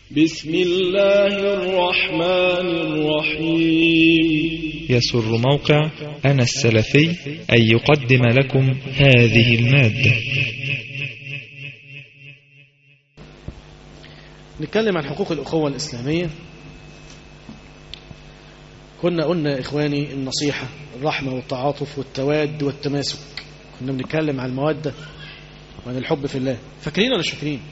بسم الله الرحمن الرحيم يسر موقع أنا السلفي أن يقدم لكم هذه المادة نتكلم عن حقوق الأخوة الإسلامية كنا قلنا إخواني النصيحة الرحمة والتعاطف والتواد والتماسك كنا بنتكلم عن المودة وعن الحب في الله فاكرين ولا مش فاكرين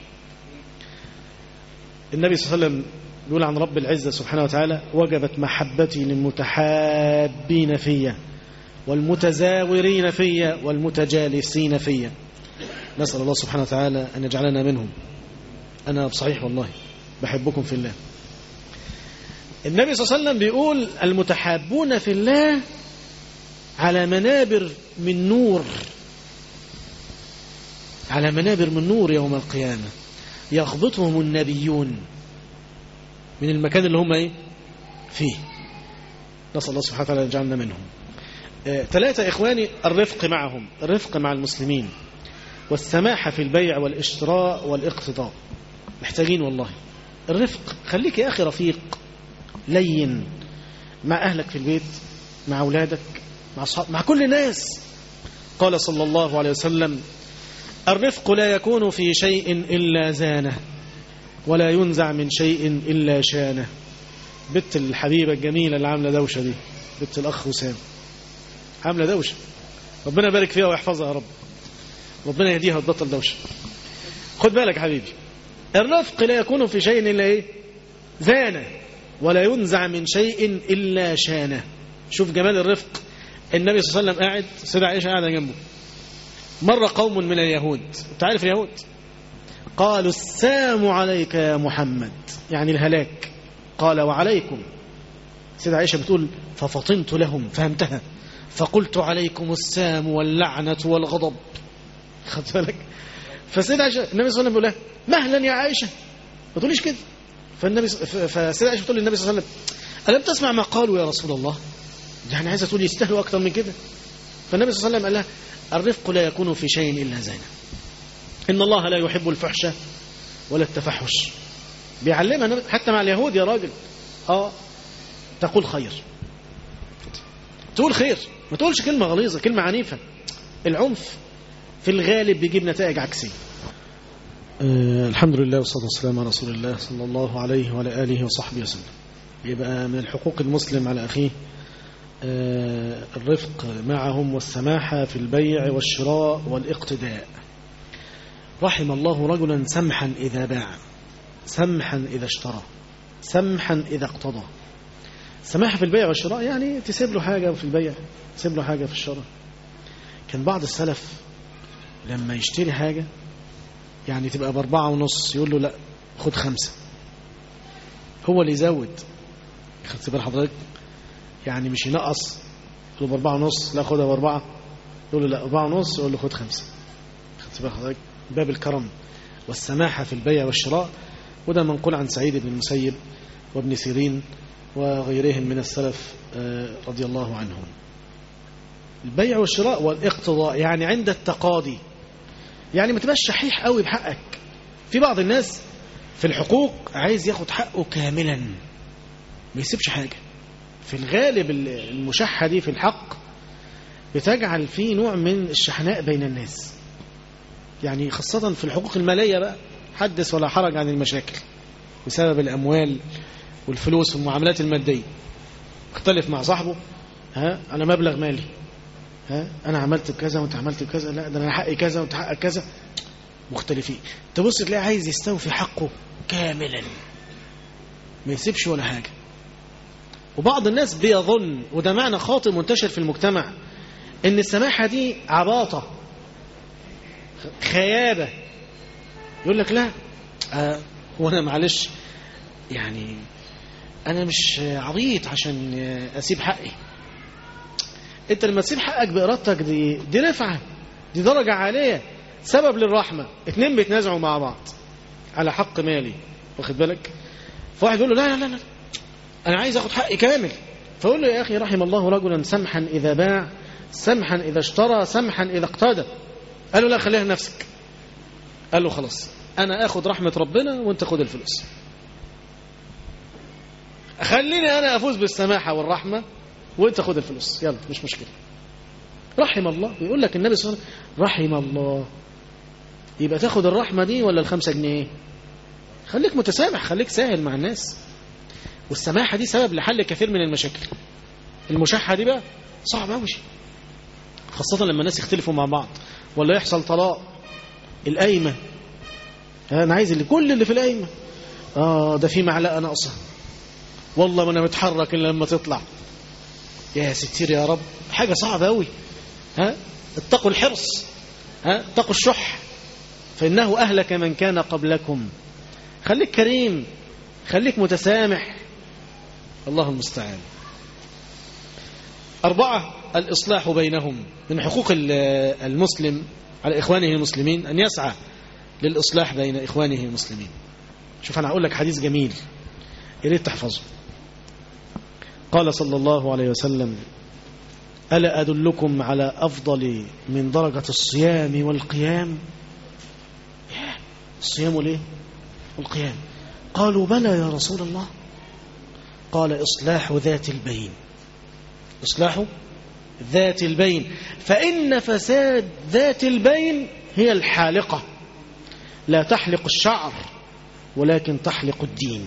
النبي صلى الله عليه وسلم يقول عن رب العزة سبحانه وتعالى وجبت محبتي للمتحابين فيا والمتزاورين فيا والمتجالسين فيا نسأل الله سبحانه وتعالى أن يجعلنا منهم أنا بصحيح والله بحبكم في الله النبي صلى الله عليه وسلم بيقول المتحابون في الله على منابر من نور على منابر من نور يوم القيامة يخبطهم النبيون من المكان اللي هم ايه فيه نسأل الله سبحانه وتعالى يجعلنا منهم آه، ثلاثة إخواني الرفق معهم الرفق مع المسلمين والسماحة في البيع والاشتراء والاقتضاء محتاجين والله الرفق خليك يا أخي رفيق لين مع أهلك في البيت مع أولادك مع أصحاب مع كل الناس قال صلى الله عليه وسلم الرفق لا يكون في شيء إلا زانه ولا ينزع من شيء إلا شانه بنت الحبيبة الجميلة اللي عاملة دوشة دي بنت الأخ وسام عاملة دوشة ربنا يبارك فيها ويحفظها يا رب ربنا يهديها وتبطل دوشة خد بالك يا حبيبي الرفق لا يكون في شيء إلا إيه زانه ولا ينزع من شيء إلا شانه شوف جمال الرفق النبي صلى الله عليه وسلم قاعد سيدة عائشة قاعدة جنبه مر قوم من اليهود انت عارف اليهود قالوا السام عليك يا محمد يعني الهلاك قال وعليكم سيدة عائشة بتقول ففطنت لهم فهمتها فقلت عليكم السام واللعنة والغضب خدت بالك فسيدة عائشة النبي صلى الله عليه وسلم بيقول لها مهلا يا عائشة ما تقوليش كده فالنبي فسيدة عائشة بتقول للنبي صلى الله عليه وسلم ألم تسمع ما قالوا يا رسول الله يعني عايزة تقول يستاهلوا أكتر من كده فالنبي صلى الله عليه وسلم قال لها الرفق لا يكون في شيء إلا زينة إن الله لا يحب الفحش ولا التفحش بيعلمها حتى مع اليهود يا راجل اه تقول خير تقول خير ما تقولش كلمة غليظة كلمة عنيفة العنف في الغالب بيجيب نتائج عكسية آه الحمد لله والصلاة والسلام على رسول الله صلى الله عليه وعلى آله وصحبه وسلم يبقى من الحقوق المسلم على أخيه آه الرفق معهم والسماحة في البيع والشراء والاقتداء رحم الله رجلا سمحا إذا باع سمحا إذا اشترى سمحا إذا اقتضى سماحة في البيع والشراء يعني تسيب له حاجة في البيع تسيب له حاجة في الشراء كان بعض السلف لما يشتري حاجة يعني تبقى بأربعة ونص يقول له لا خد خمسة هو اللي يزود خدت بال حضرتك يعني مش ينقص يقول له بأربعة ونص لا خدها بأربعة يقول له لا أربعة ونص يقول له خد خمسة خدت بال حضرتك باب الكرم والسماحة في البيع والشراء وده منقول عن سعيد بن المسيب وابن سيرين وغيرهم من السلف رضي الله عنهم البيع والشراء والاقتضاء يعني عند التقاضي يعني ما تبقاش شحيح قوي بحقك في بعض الناس في الحقوق عايز ياخد حقه كاملا ما يسيبش حاجة في الغالب المشحة دي في الحق بتجعل فيه نوع من الشحناء بين الناس يعني خاصة في الحقوق المالية بقى حدث ولا حرج عن المشاكل بسبب الأموال والفلوس والمعاملات المادية اختلف مع صاحبه ها أنا مبلغ مالي ها أنا عملت بكذا وأنت عملت بكذا لا ده أنا حقي كذا وأنت حقك كذا مختلفين تبص تلاقي عايز يستوفي حقه كاملا ما يسيبش ولا حاجة وبعض الناس بيظن وده معنى خاطئ منتشر في المجتمع ان السماحة دي عباطة خيابة يقول لك لا آه هو انا معلش يعني انا مش عبيط عشان اسيب حقي انت لما تسيب حقك بارادتك دي دي رفعه دي درجه عاليه سبب للرحمه اتنين بيتنازعوا مع بعض على حق مالي واخد بالك فواحد يقول له لا لا لا, لا. انا عايز اخد حقي كامل فيقول له يا اخي رحم الله رجلا سمحا اذا باع سمحا اذا اشترى سمحا اذا اقتدى قال له لا خليها لنفسك قال له خلاص انا اخد رحمه ربنا وانت خد الفلوس خليني انا افوز بالسماحه والرحمه وانت خد الفلوس يلا مش مشكله رحم الله بيقول لك النبي صلى الله عليه وسلم رحم الله يبقى تاخد الرحمه دي ولا الخمسة جنيه خليك متسامح خليك ساهل مع الناس والسماحه دي سبب لحل كثير من المشاكل المشاحه دي بقى صعب قوي خاصه لما الناس يختلفوا مع بعض ولا يحصل طلاق القايمه انا عايز اللي كل اللي في القايمه اه ده في معلقه ناقصه والله ما انا متحرك الا لما تطلع يا ستير يا رب حاجه صعبه قوي ها اتقوا الحرص ها اتقوا الشح فانه اهلك من كان قبلكم خليك كريم خليك متسامح الله المستعان أربعة الإصلاح بينهم من حقوق المسلم على إخوانه المسلمين أن يسعى للإصلاح بين إخوانه المسلمين شوف أنا أقول لك حديث جميل يريد تحفظه قال صلى الله عليه وسلم ألا أدلكم على أفضل من درجة الصيام والقيام الصيام ليه والقيام قالوا بلى يا رسول الله قال إصلاح ذات البين إصلاح ذات البين فإن فساد ذات البين هي الحالقة لا تحلق الشعر ولكن تحلق الدين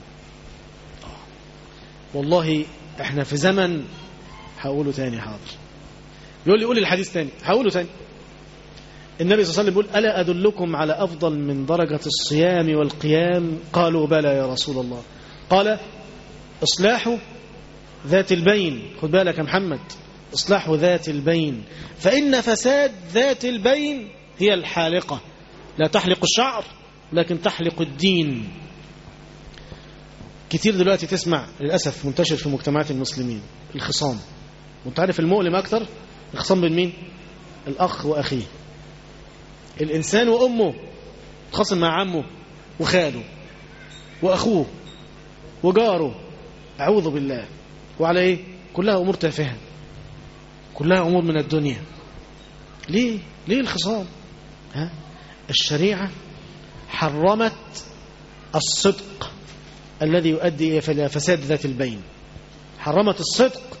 والله احنا في زمن هقوله تاني حاضر يقول لي قول الحديث تاني هقوله تاني النبي صلى الله عليه وسلم يقول ألا أدلكم على أفضل من درجة الصيام والقيام قالوا بلى يا رسول الله قال إصلاح ذات البين خد بالك يا محمد إصلاح ذات البين فإن فساد ذات البين هي الحالقة لا تحلق الشعر لكن تحلق الدين كتير دلوقتي تسمع للأسف منتشر في مجتمعات المسلمين الخصام وانت عارف المؤلم أكتر الخصام بين مين الأخ وأخيه الإنسان وأمه تخصم مع عمه وخاله وأخوه وجاره أعوذ بالله وعلى إيه كلها أمور تافهة كلها أمور من الدنيا ليه ليه الخصام ها الشريعة حرمت الصدق الذي يؤدي إلى فساد ذات البين حرمت الصدق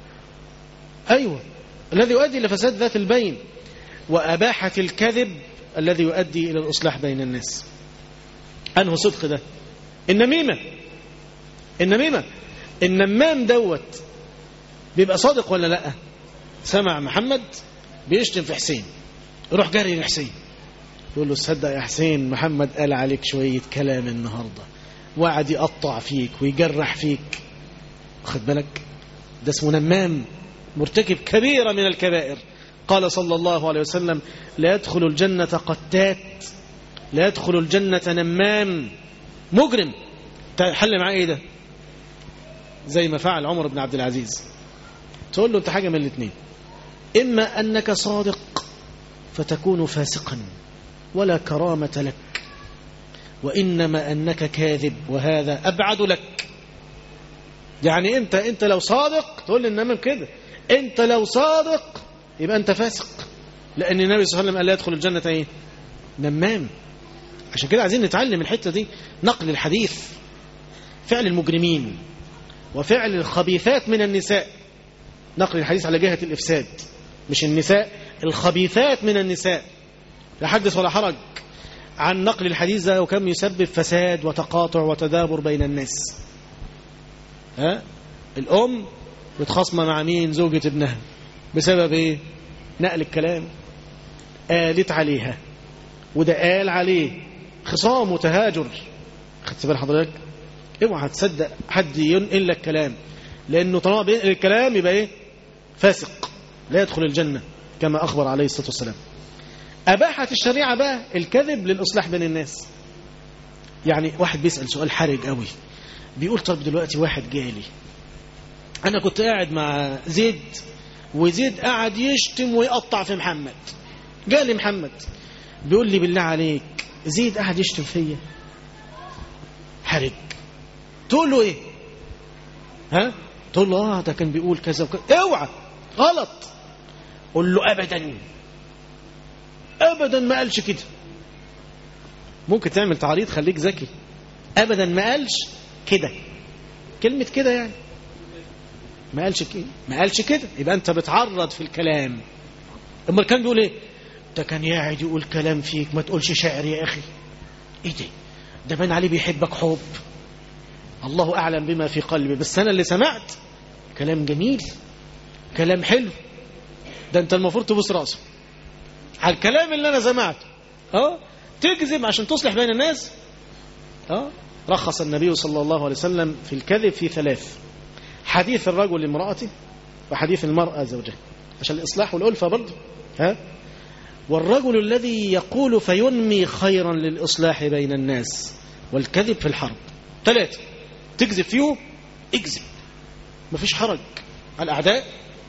أيوة الذي يؤدي إلى فساد ذات البين وأباحت الكذب الذي يؤدي إلى الإصلاح بين الناس أنه صدق ده النميمة النميمة النمام دوت بيبقى صادق ولا لا سمع محمد بيشتم في حسين يروح جري لحسين يقول له تصدق يا حسين محمد قال عليك شوية كلام النهاردة وقعد يقطع فيك ويجرح فيك خد بالك ده اسمه نمام مرتكب كبيرة من الكبائر قال صلى الله عليه وسلم لا يدخل الجنة قتات لا يدخل الجنة نمام مجرم حل معاه ايه ده زي ما فعل عمر بن عبد العزيز تقول له انت حاجة من الاثنين إما أنك صادق فتكون فاسقا ولا كرامة لك وإنما أنك كاذب وهذا أبعد لك يعني أنت أنت لو صادق تقول للنمام كده أنت لو صادق يبقى أنت فاسق لأن النبي صلى الله عليه وسلم قال لا يدخل الجنة إيه نمام عشان كده عايزين نتعلم الحتة دي نقل الحديث فعل المجرمين وفعل الخبيثات من النساء نقل الحديث على جهة الإفساد مش النساء الخبيثات من النساء لا حدث ولا حرج عن نقل الحديث ده وكم يسبب فساد وتقاطع وتدابر بين الناس ها الأم متخاصمة مع مين زوجة ابنها بسبب ايه نقل الكلام قالت عليها وده قال عليه خصام وتهاجر خدت بال حضرتك اوعى تصدق حد ينقل لك كلام لانه طالما بينقل الكلام يبقى ايه فاسق لا يدخل الجنه كما اخبر عليه الصلاه والسلام اباحت الشريعه بقى الكذب للاصلاح بين الناس يعني واحد بيسال سؤال حرج قوي بيقول طب دلوقتي واحد جالي انا كنت قاعد مع زيد وزيد قاعد يشتم ويقطع في محمد جالي محمد بيقول لي بالله عليك زيد قاعد يشتم فيا حرج تقول له ايه ها تقول له اه ده كان بيقول كذا وكذا اوعى غلط قول له ابدا ابدا ما قالش كده ممكن تعمل تعريض خليك ذكي ابدا ما قالش كده كلمة كده يعني ما قالش كده ما قالش كده يبقى انت بتعرض في الكلام امال كان بيقول ايه ده كان قاعد يقول كلام فيك ما تقولش شعر يا اخي ايه ده ده باين عليه بيحبك حب الله اعلم بما في قلبي بس انا اللي سمعت كلام جميل كلام حلو ده انت المفروض تبوس راسه على الكلام اللي انا سمعته اه تكذب عشان تصلح بين الناس اه رخص النبي صلى الله عليه وسلم في الكذب في ثلاث حديث الرجل لامرأته وحديث المرأة زوجها عشان الإصلاح والألفة برضه ها والرجل الذي يقول فينمي خيرا للإصلاح بين الناس والكذب في الحرب ثلاثة تكذب فيه اكذب مفيش حرج على الأعداء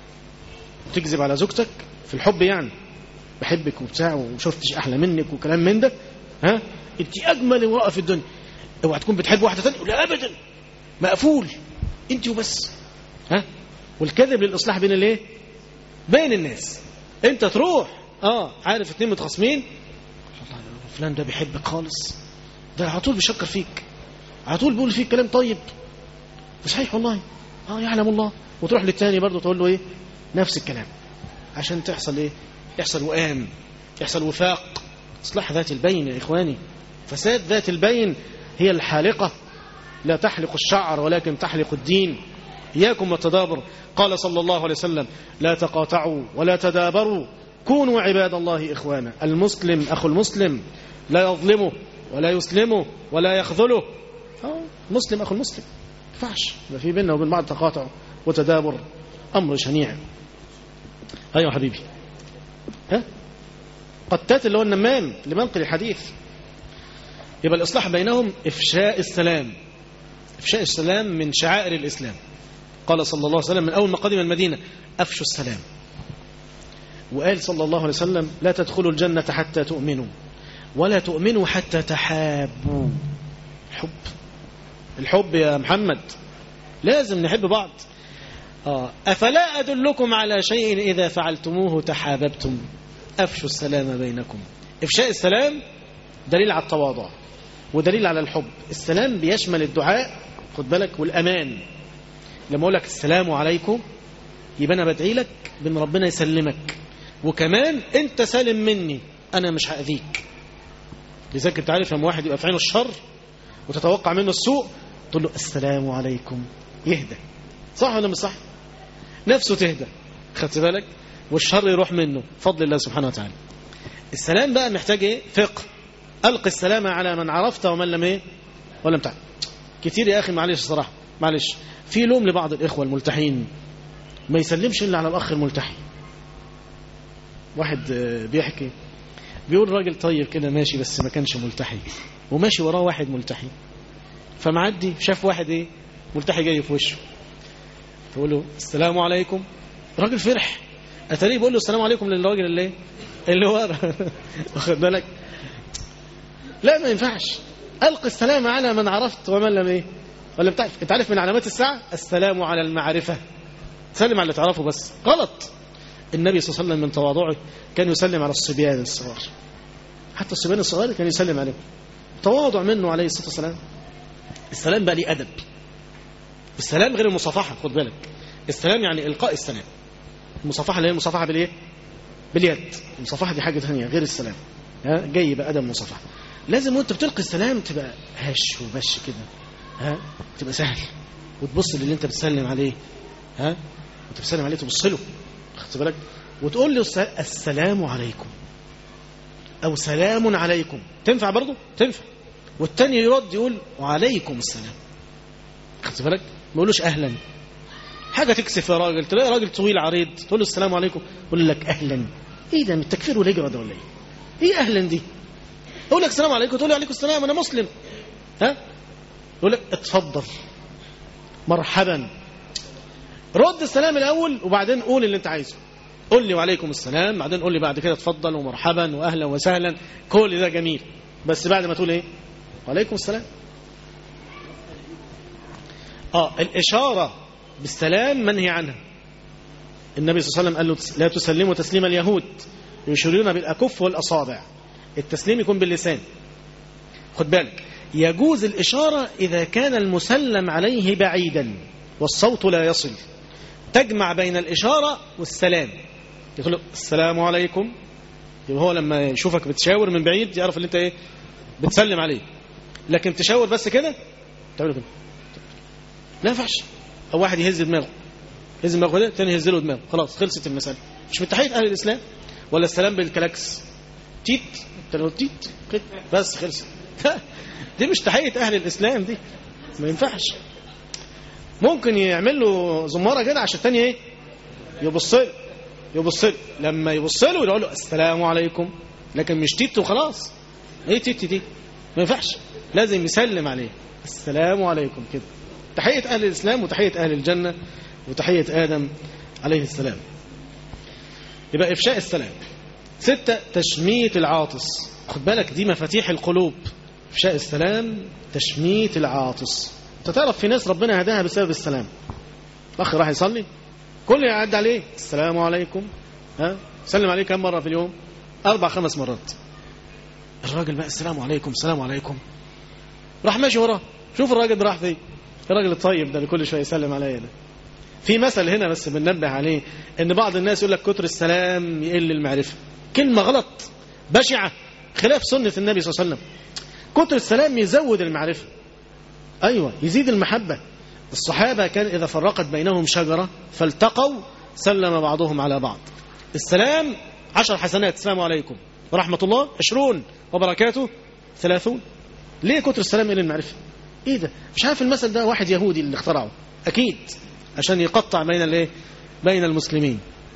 تكذب على زوجتك في الحب يعني بحبك وبتاع وشفتش أحلى منك وكلام من ده ها انت أجمل امرأة في الدنيا اوعى تكون بتحب واحدة ثانيه لا أبدا مقفول انت وبس ها والكذب للإصلاح بين الايه بين الناس انت تروح اه عارف اتنين متخاصمين والله فلان ده بيحبك خالص ده على طول بيشكر فيك على طول بيقول فيك كلام طيب صحيح والله اه يعلم الله وتروح للتاني برضه تقول له ايه نفس الكلام عشان تحصل ايه يحصل وئام يحصل وفاق اصلاح ذات البين يا اخواني فساد ذات البين هي الحالقة لا تحلق الشعر ولكن تحلق الدين إياكم والتدابر قال صلى الله عليه وسلم لا تقاطعوا ولا تدابروا كونوا عباد الله إخوانا المسلم أخو المسلم لا يظلمه ولا يسلمه ولا يخذله آه، مسلم أخو المسلم ينفعش يبقى في بيننا وبين بعض تقاطع وتدابر أمر شنيع أيوة حبيبي ها قتات اللي هو النمام اللي منقل الحديث يبقى الإصلاح بينهم إفشاء السلام إفشاء السلام من شعائر الإسلام قال صلى الله عليه وسلم من أول ما قدم المدينة أفشوا السلام وقال صلى الله عليه وسلم لا تدخلوا الجنة حتى تؤمنوا ولا تؤمنوا حتى تحابوا الحب الحب يا محمد لازم نحب بعض آه. أفلا أدلكم على شيء إذا فعلتموه تحاببتم أفشوا السلام بينكم إفشاء السلام دليل على التواضع ودليل على الحب السلام بيشمل الدعاء خد بالك والأمان لما أقول لك السلام عليكم يبقى أنا بدعي لك بأن ربنا يسلمك وكمان أنت سالم مني أنا مش هأذيك لذلك أنت عارف لما واحد يبقى في عينه الشر وتتوقع منه السوء تقول له السلام عليكم يهدى صح ولا مش صح نفسه تهدى خدت بالك والشر يروح منه فضل الله سبحانه وتعالى السلام بقى محتاج ايه فقه ألقي السلام على من عرفت ومن لم ايه ولم تعرف كتير يا أخي معلش صراحة معلش في لوم لبعض الإخوة الملتحين ما يسلمش إلا على الأخ الملتحي واحد بيحكي بيقول راجل طيب كده ماشي بس ما كانش ملتحي وماشي وراه واحد ملتحي فمعدي شاف واحد ايه ملتحي جاي في وشه فقول له السلام عليكم راجل فرح اتاريه بيقول له السلام عليكم للراجل اللي ايه اللي ورا واخد بالك لا ما ينفعش القي السلام على من عرفت ومن لم ايه ولا بتعرف انت عارف من علامات الساعه السلام على المعرفه سلم على اللي تعرفه بس غلط النبي صلى الله عليه وسلم من تواضعه كان يسلم على الصبيان الصغار حتى الصبيان الصغار كان يسلم عليهم تواضع منه عليه الصلاه والسلام السلام بقى ليه ادب السلام غير المصافحه خد بالك السلام يعني القاء السلام المصافحه اللي هي المصافحه بالايه باليد المصافحه دي حاجه ثانيه غير السلام ها جاي بقى ادب مصافحه لازم وانت بتلقي السلام تبقى هش وبش كده ها تبقى سهل وتبص للي انت بتسلم عليه ها وانت بتسلم عليه تبص له خدت بالك وتقول له السلام عليكم او سلام عليكم تنفع برضه تنفع والتاني يرد يقول وعليكم السلام خدت بالك ما يقولوش اهلا حاجه تكسف يا راجل تلاقي راجل طويل عريض تقول له السلام عليكم يقول لك اهلا ايه ده من التكفير والهجره ده ولا ايه ايه اهلا دي يقول لك السلام عليكم تقول له عليكم السلام انا مسلم ها يقول لك اتفضل مرحبا رد السلام الاول وبعدين قول اللي انت عايزه قول لي وعليكم السلام بعدين قول لي بعد كده اتفضل ومرحبا واهلا وسهلا كل ده جميل بس بعد ما تقول ايه وعليكم السلام اه الاشاره بالسلام منهي عنها النبي صلى الله عليه وسلم قال له لا تسلموا تسليم اليهود يشيرون بالاكف والاصابع التسليم يكون باللسان خد بالك يجوز الإشارة إذا كان المسلم عليه بعيدا والصوت لا يصل تجمع بين الإشارة والسلام يقول له السلام عليكم يبقى هو لما يشوفك بتشاور من بعيد يعرف اللي انت ايه بتسلم عليه لكن تشاور بس كده تعمله كده لا ينفعش او واحد يهز دماغه يهز دماغه كده تاني يهز له دماغه خلاص خلصت المساله مش من تحيه اهل الاسلام ولا السلام بالكلاكس تيت انت لو تيت كده بس خلصت دي مش تحيه اهل الاسلام دي ما ينفعش ممكن يعمل له زماره كده عشان الثاني ايه يبص له يبص له لما يبص له يقول له السلام عليكم لكن مش تيت وخلاص ايه تيت دي ما ينفعش لازم يسلم عليه السلام عليكم كده تحيه اهل الاسلام وتحيه اهل الجنه وتحيه ادم عليه السلام يبقى افشاء السلام ستة تشميت العاطس خد بالك دي مفاتيح القلوب افشاء السلام تشميت العاطس انت تعرف في ناس ربنا هداها بسبب السلام الاخ راح يصلي كل يعد عليه السلام عليكم ها سلم عليه كم مره في اليوم اربع خمس مرات الراجل بقى السلام عليكم السلام عليكم راح ماشي وراه شوف الراجل راح فين الراجل الطيب ده اللي كل شويه يسلم عليا ده في مثل هنا بس بننبه عليه ان بعض الناس يقول لك كتر السلام يقل المعرفه كلمه غلط بشعه خلاف سنه النبي صلى الله عليه وسلم كتر السلام يزود المعرفه ايوه يزيد المحبه الصحابه كان اذا فرقت بينهم شجره فالتقوا سلم بعضهم على بعض السلام عشر حسنات السلام عليكم ورحمه الله عشرون وبركاته ثلاثون ليه كتر السلام يقل المعرفه ايه ده مش عارف المثل ده واحد يهودي اللي اخترعه اكيد عشان يقطع بين الايه بين المسلمين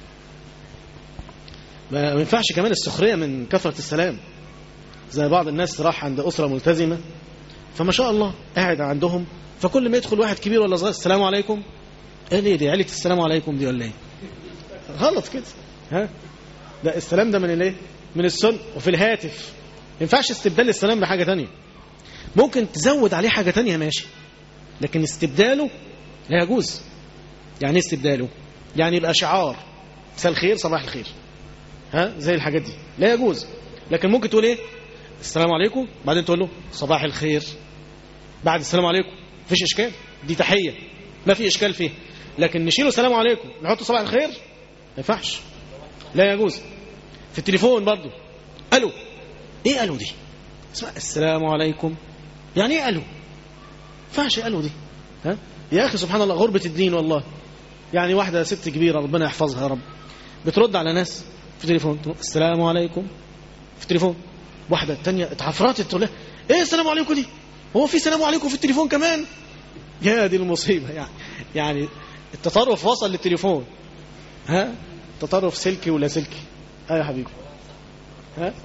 ما ينفعش كمان السخريه من كثره السلام زي بعض الناس راح عند اسره ملتزمه فما شاء الله قاعد عندهم فكل ما يدخل واحد كبير ولا صغير السلام عليكم ايه ليه دي عيله السلام عليكم دي ولا ايه غلط كده ها ده السلام ده من الايه من السن وفي الهاتف ما ينفعش استبدال السلام بحاجه تانية ممكن تزود عليه حاجه تانية ماشي لكن استبداله لا يجوز يعني ايه استبداله يعني يبقى شعار مساء الخير صباح الخير ها زي الحاجات دي لا يجوز لكن ممكن تقول ايه السلام عليكم بعدين تقول له صباح الخير بعد السلام عليكم مفيش اشكال دي تحيه ما في اشكال فيه لكن نشيله السلام عليكم نحط صباح الخير ما ينفعش لا يجوز في التليفون برضو الو ايه الو دي اسمع السلام عليكم يعني ايه الو ما ينفعش الو دي ها يا اخي سبحان الله غربه الدين والله يعني واحده ست كبيره ربنا يحفظها يا رب بترد على ناس في تليفون السلام عليكم في التليفون واحده الثانيه اتعفرتت تقول لها ايه السلام عليكم دي هو في سلام عليكم في التليفون كمان يا دي المصيبه يعني يعني التطرف وصل للتليفون ها تطرف سلكي ولا سلكي اه يا حبيبي ها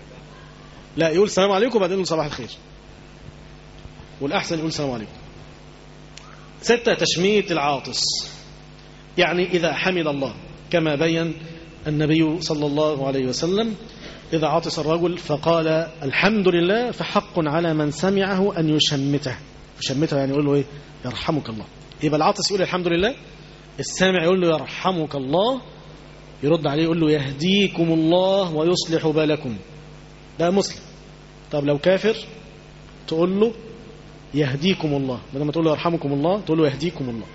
لا يقول السلام عليكم وبعدين يقول صباح الخير والاحسن يقول السلام عليكم ستة تشميت العاطس يعني إذا حمد الله كما بين النبي صلى الله عليه وسلم إذا عطس الرجل فقال الحمد لله فحق على من سمعه أن يشمته يشمته يعني يقول له إيه يرحمك الله يبقى العاطس يقول الحمد لله السامع يقول له يرحمك الله يرد عليه يقول له يهديكم الله ويصلح بالكم ده مسلم طب لو كافر تقول له يهديكم الله بدل ما تقول له يرحمكم الله تقول له يهديكم الله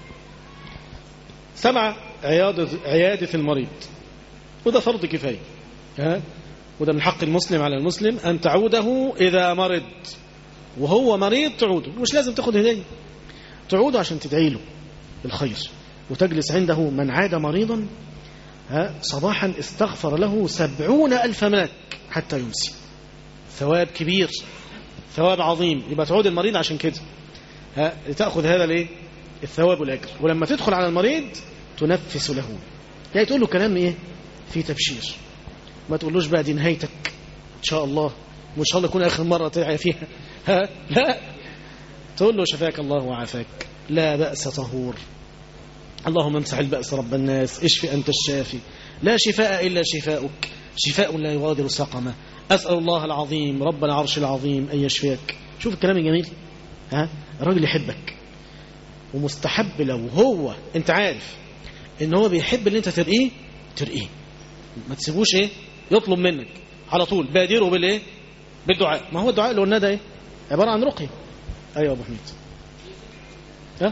سبعة عيادة, عيادة المريض وده فرض كفاية ها وده من حق المسلم على المسلم أن تعوده إذا مرض وهو مريض تعوده مش لازم تاخد هدية تعوده عشان تدعي له بالخير وتجلس عنده من عاد مريضا ها صباحا استغفر له سبعون ألف ملك حتى يمسي ثواب كبير ثواب عظيم يبقى تعود المريض عشان كده ها لتأخذ هذا الايه الثواب والأجر ولما تدخل على المريض تنفس له يعني تقول له كلام ايه في تبشير ما تقولوش بقى دي نهايتك ان شاء الله وان شاء الله يكون اخر مره تعيا فيها ها لا تقول له شفاك الله وعافاك لا بأس طهور اللهم امسح البأس رب الناس اشفي أنت الشافي لا شفاء إلا شفاؤك شفاء لا يغادر سقما أسأل الله العظيم رب العرش العظيم أن يشفيك شوف الكلام الجميل ها الراجل يحبك ومستحب لو هو انت عارف ان هو بيحب اللي انت ترقيه ترقيه ما تسيبوش ايه يطلب منك على طول بادره بالايه بالدعاء ما هو الدعاء اللي قلنا ده ايه عبارة عن رقية أيوة أبو حميد ها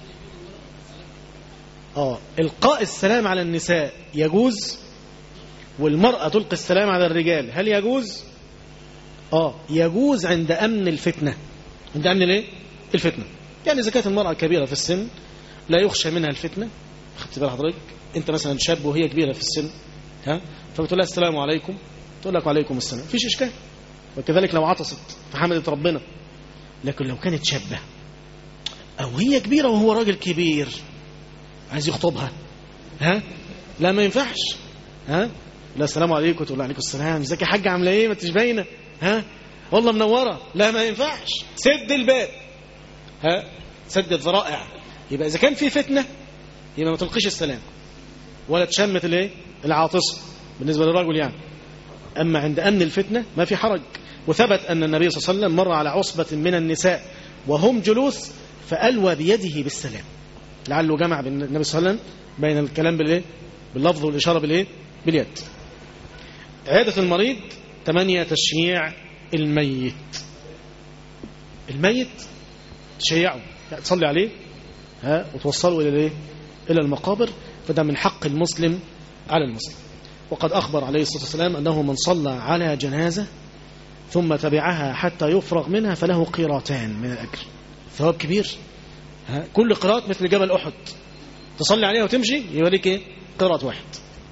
اه القاء السلام على النساء يجوز والمرأة تلقي السلام على الرجال هل يجوز اه يجوز عند أمن الفتنة عند أمن الايه الفتنة يعني إذا كانت المرأة كبيرة في السن لا يخشى منها الفتنة خدت بال حضرتك انت مثلا شاب وهي كبيرة في السن ها فبتقول لها السلام عليكم تقول لك وعليكم السلام مفيش اشكال وكذلك لو عطست فحمدت ربنا لكن لو كانت شابة او هي كبيرة وهو راجل كبير عايز يخطبها ها لا ما ينفعش ها لا السلام عليكم تقول له عليكم السلام ازيك يا حاجه عامله ايه ما انتش باينه ها والله منوره لا ما ينفعش سد الباب ها سد الذرائع يبقى اذا كان في فتنه يبقى ما تلقيش السلام ولا تشمت الايه العاطسه بالنسبه للرجل يعني اما عند امن الفتنه ما في حرج وثبت ان النبي صلى الله عليه وسلم مر على عصبه من النساء وهم جلوس فالوى بيده بالسلام لعله جمع بين النبي صلى الله عليه وسلم بين الكلام بالايه باللفظ والاشاره بالايه باليد عياده المريض ثمانية تشييع الميت الميت تشيعه يعني تصلي عليه ها وتوصله الى الايه الى المقابر فده من حق المسلم على المسلم وقد اخبر عليه الصلاه والسلام انه من صلى على جنازه ثم تبعها حتى يفرغ منها فله قيراتان من الاجر ثواب كبير ها كل قراءة مثل جبل أحد تصلي عليها وتمشي يوريك ايه قراءة واحد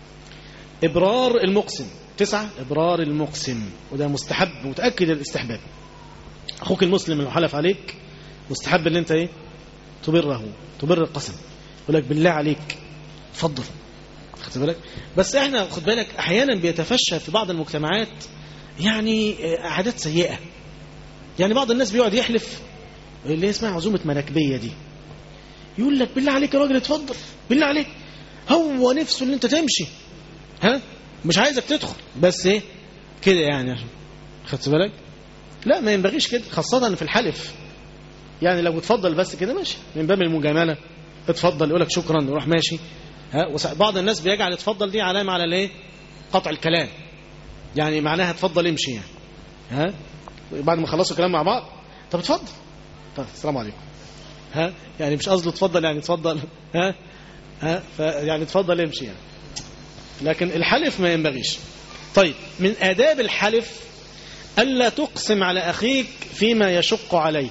إبرار المقسم تسعة إبرار المقسم وده مستحب متأكد الاستحباب أخوك المسلم لو حلف عليك مستحب اللي انت ايه تبره تبر القسم يقول لك بالله عليك اتفضل خدت بالك بس احنا خد بالك احيانا بيتفشى في بعض المجتمعات يعني عادات سيئة يعني بعض الناس بيقعد يحلف اللي اسمها عزومة مراكبية دي يقول لك بالله عليك يا راجل اتفضل بالله عليك هو نفسه ان انت تمشي ها مش عايزك تدخل بس ايه كده يعني خدت بالك لا ما ينبغيش كده خاصة في الحلف يعني لو اتفضل بس كده ماشي من باب المجاملة اتفضل يقول لك شكرا يروح ماشي ها بعض الناس بيجعل اتفضل دي علامة على الايه قطع الكلام يعني معناها اتفضل امشي يعني ها بعد ما خلصوا كلام مع بعض طب اتفضل طيب السلام عليكم ها يعني مش قصده اتفضل يعني اتفضل ها ها يعني اتفضل امشي يعني لكن الحلف ما ينبغيش طيب من آداب الحلف ألا تقسم على أخيك فيما يشق عليه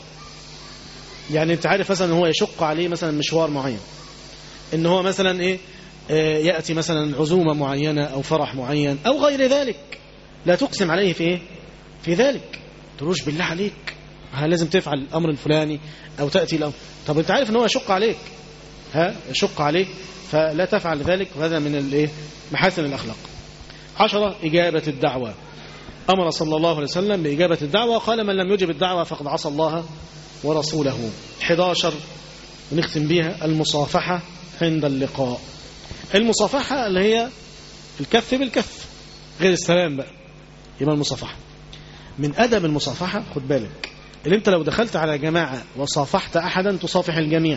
يعني انت عارف مثلا هو يشق عليه مثلا مشوار معين ان هو مثلا ايه آه يأتي مثلا عزومة معينة أو فرح معين أو غير ذلك لا تقسم عليه في ايه في ذلك تروش بالله عليك لازم تفعل الأمر الفلاني أو تأتي الأمر طب أنت عارف أن هو يشق عليك ها يشق عليك فلا تفعل ذلك وهذا من الايه محاسن الأخلاق عشرة إجابة الدعوة أمر صلى الله عليه وسلم بإجابة الدعوة قال من لم يجب الدعوة فقد عصى الله ورسوله 11 ونختم بها المصافحة عند اللقاء المصافحة اللي هي الكف بالكف غير السلام بقى يبقى المصافحة من أدب المصافحة خد بالك اللي انت لو دخلت على جماعة وصافحت أحدا تصافح الجميع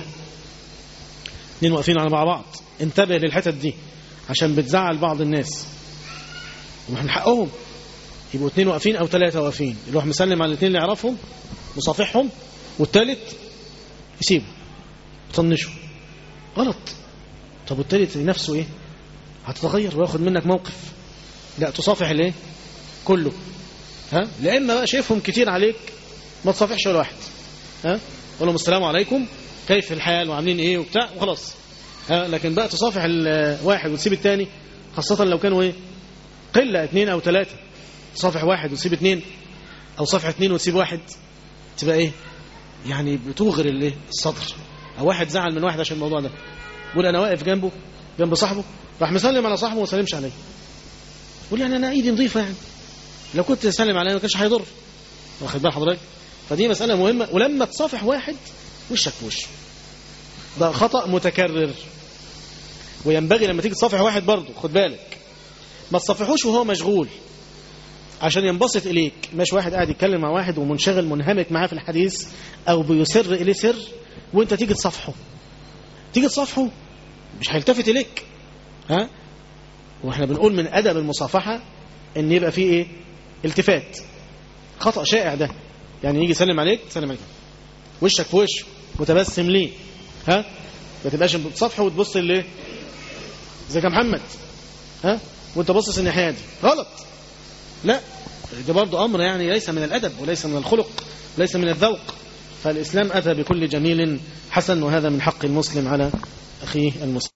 اتنين واقفين على مع بعض انتبه للحتت دي عشان بتزعل بعض الناس ومن حقهم يبقوا اتنين واقفين أو ثلاثة واقفين يروح مسلم على الاثنين اللي يعرفهم مصافحهم والثالث يسيبه يطنشه غلط طب والثالث نفسه ايه هتتغير وياخد منك موقف لا تصافح الايه كله ها لأما بقى شايفهم كتير عليك ما تصافحش ولا واحد ها قول لهم السلام عليكم كيف الحال وعاملين ايه وبتاع وخلاص ها لكن بقى تصافح الواحد وتسيب الثاني خاصة لو كانوا ايه قلة اثنين او ثلاثة تصافح واحد وتسيب اثنين او صافح اثنين وتسيب واحد تبقى ايه يعني بتوغر الايه الصدر او واحد زعل من واحد عشان الموضوع ده يقول انا واقف جنبه جنب صاحبه راح مسلم على صاحبه وما سلمش عليه يقول يعني انا ايدي نظيفه يعني لو كنت اسلم عليه ما كانش هيضر واخد بال حضرتك فدي مسألة مهمة ولما تصافح واحد وشك وش ده خطأ متكرر وينبغي لما تيجي تصافح واحد برضه خد بالك ما تصافحوش وهو مشغول عشان ينبسط إليك مش واحد قاعد يتكلم مع واحد ومنشغل منهمك معاه في الحديث أو بيسر إليه سر وانت تيجي تصافحه تيجي تصافحه مش هيلتفت إليك ها واحنا بنقول من أدب المصافحة ان يبقى فيه ايه التفات خطأ شائع ده يعني يجي يسلم عليك تسلم عليك وشك في وشه متبسم ليه ها ما تبقاش بتصفح وتبص ليه ازيك يا محمد ها وانت باصص الناحيه دي غلط لا ده برضه امر يعني ليس من الادب وليس من الخلق ليس من الذوق فالاسلام اتى بكل جميل حسن وهذا من حق المسلم على اخيه المسلم